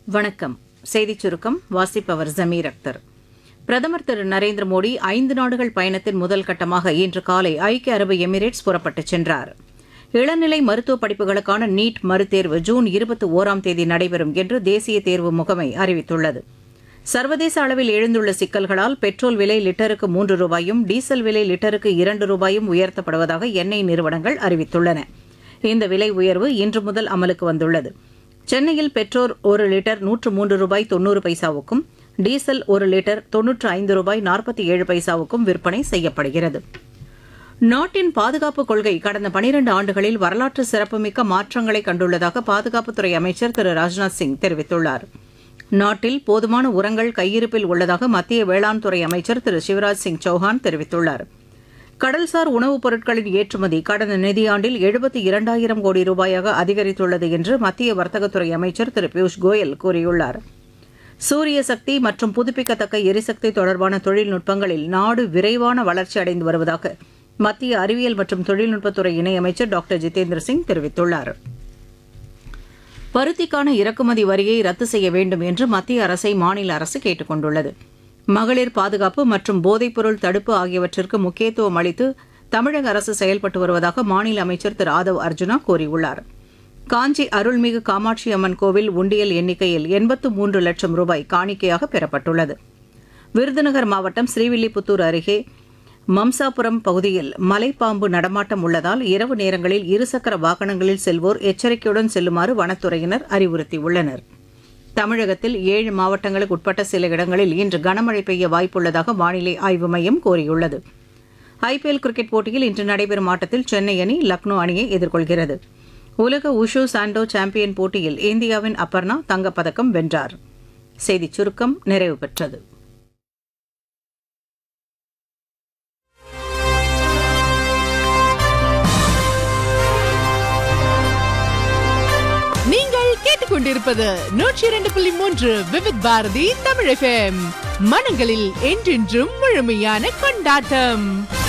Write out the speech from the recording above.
வணக்கம் செய்திச் சுருக்கம் வாசிப்பவர் ஜமீர் அக்தர் பிரதமர் திரு நரேந்திர மோடி ஐந்து நாடுகள் பயணத்தின் முதல் கட்டமாக இன்று காலை ஐக்கிய அரபு எமிரேட்ஸ் புறப்பட்டுச் சென்றார் இளநிலை மருத்துவ படிப்புகளுக்கான நீட் மறுதேர்வு ஜூன் இருபத்தி ஓராம் தேதி நடைபெறும் என்று தேசிய தேர்வு முகமை அறிவித்துள்ளது சர்வதேச அளவில் எழுந்துள்ள சிக்கல்களால் பெட்ரோல் விலை லிட்டருக்கு மூன்று ரூபாயும் டீசல் விலை லிட்டருக்கு இரண்டு ரூபாயும் உயர்த்தப்படுவதாக எண்ணெய் நிறுவனங்கள் அறிவித்துள்ளன இந்த விலை உயர்வு இன்று முதல் அமலுக்கு வந்துள்ளது சென்னையில் பெட்ரோல் ஒரு லிட்டர் நூற்று மூன்று ரூபாய் தொன்னூறு பைசாவுக்கும் டீசல் ஒரு லிட்டர் தொன்னூற்று ஐந்து ரூபாய் நாற்பத்தி ஏழு பைசாவுக்கும் விற்பனை செய்யப்படுகிறது நாட்டின் பாதுகாப்பு கொள்கை கடந்த பனிரண்டு ஆண்டுகளில் வரலாற்று சிறப்புமிக்க மாற்றங்களை கண்டுள்ளதாக பாதுகாப்புத்துறை அமைச்சர் திரு ராஜ்நாத் சிங் தெரிவித்துள்ளார் நாட்டில் போதுமான உரங்கள் கையிருப்பில் உள்ளதாக மத்திய வேளாண் துறை அமைச்சர் திரு சிவராஜ் சிங் சௌஹான் தெரிவித்துள்ளார் கடல்சார் உணவுப் பொருட்களின் ஏற்றுமதி கடந்த நிதியாண்டில் எழுபத்தி இரண்டாயிரம் கோடி ரூபாயாக அதிகரித்துள்ளது என்று மத்திய வர்த்தகத்துறை அமைச்சர் திரு பியூஷ் கோயல் கூறியுள்ளார் சூரிய சக்தி மற்றும் புதுப்பிக்கத்தக்க எரிசக்தி தொடர்பான தொழில்நுட்பங்களில் நாடு விரைவான வளர்ச்சி அடைந்து வருவதாக மத்திய அறிவியல் மற்றும் தொழில்நுட்பத்துறை இணையமைச்சர் டாக்டர் ஜிதேந்திர சிங் தெரிவித்துள்ளார் பருத்திக்கான இறக்குமதி வரியை ரத்து செய்ய வேண்டும் என்று மத்திய அரசை மாநில அரசு கேட்டுக் கொண்டுள்ளது மகளிர் பாதுகாப்பு மற்றும் போதைப்பொருள் தடுப்பு ஆகியவற்றிற்கு முக்கியத்துவம் அளித்து தமிழக அரசு செயல்பட்டு வருவதாக மாநில அமைச்சர் திரு ஆதவ் அர்ஜுனா கூறியுள்ளார் காஞ்சி அருள்மிகு காமாட்சி அம்மன் கோவில் உண்டியல் எண்ணிக்கையில் எண்பத்து மூன்று லட்சம் ரூபாய் காணிக்கையாக பெறப்பட்டுள்ளது விருதுநகர் மாவட்டம் ஸ்ரீவில்லிபுத்தூர் அருகே மம்சாபுரம் பகுதியில் மலைப்பாம்பு நடமாட்டம் உள்ளதால் இரவு நேரங்களில் இருசக்கர வாகனங்களில் செல்வோர் எச்சரிக்கையுடன் செல்லுமாறு வனத்துறையினர் அறிவுறுத்தியுள்ளனர் தமிழகத்தில் ஏழு மாவட்டங்களுக்கு உட்பட்ட சில இடங்களில் இன்று கனமழை பெய்ய வாய்ப்புள்ளதாக வானிலை ஆய்வு மையம் கூறியுள்ளது ஐபிஎல் கிரிக்கெட் போட்டியில் இன்று நடைபெறும் ஆட்டத்தில் சென்னை அணி லக்னோ அணியை எதிர்கொள்கிறது உலக உஷு சாண்டோ சாம்பியன் போட்டியில் இந்தியாவின் அப்பர்ணா தங்கப்பதக்கம் வென்றார் செய்திச் சுருக்கம் நிறைவு பெற்றது நீங்கள் கேட்டுக்கொண்டிருப்பது நூற்றி இரண்டு புள்ளி மூன்று விவித் பாரதி தமிழ் எஃப்எம் மனங்களில் என்றென்றும் முழுமையான கொண்டாட்டம்